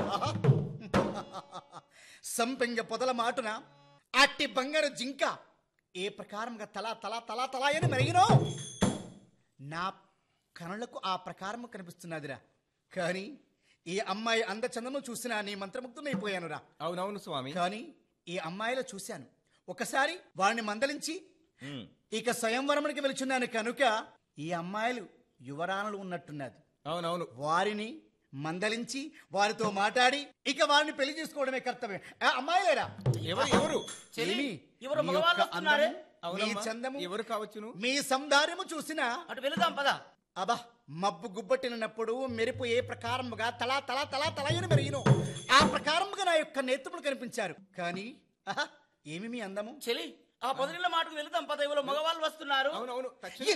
సంపెంగ పొదల మాటున అట్టి బంగారు జింక ఏ ప్రకారంగా తలా తలా తలా తలా అని మెరిగినో నా కనులకు ఆ ప్రకారము కనిపిస్తున్నదిరా కానీ ఈ అమ్మాయి అందచందము చూసినా నీ మంత్రముగ్ధునైపోయానురా అవునవును స్వామి కానీ ఈ అమ్మాయిలో చూశాను ఒకసారి వాడిని మందలించి ఉమ్, ఇక స్వయంవరమునికి వెళుచున్నాను కనుక ఈ అమ్మాయిలు యువరాణులు ఉన్నట్టున్నది అవునవును వారిని మందలించి వారితో మాట్లాడి ఇక వారిని పెళ్లి చేసుకోవడమే కర్తవ్యం ఆ, అమ్మాయిలేరా ఎవరు ఎవరు చెల్లి, ఏమి? ఎవరు మీ మగవాళ్ళు యొక్క వస్తున్నారే? అందము, మీ అవునమ్మా. చందము ఎవరు కావచ్చును మీ సందార్యము చూసినా అటు వెళదాం పదా అబ్బా మబ్బు గుబ్బట్టినప్పుడు మెరుపు ఏ ప్రకారముగా తలా తలా తలా తలయని మెరిగిను ఆ ప్రకారముగా నా యొక్క నేత్రులు కనిపించారు కానీ ఆహా, ఏమి మీ అందము చెలి ఆ పొదరిళ్ళ మాటకు వెళదాం పద ఎవరో మగవాళ్ళు వస్తున్నారు అవునవును తక్షణం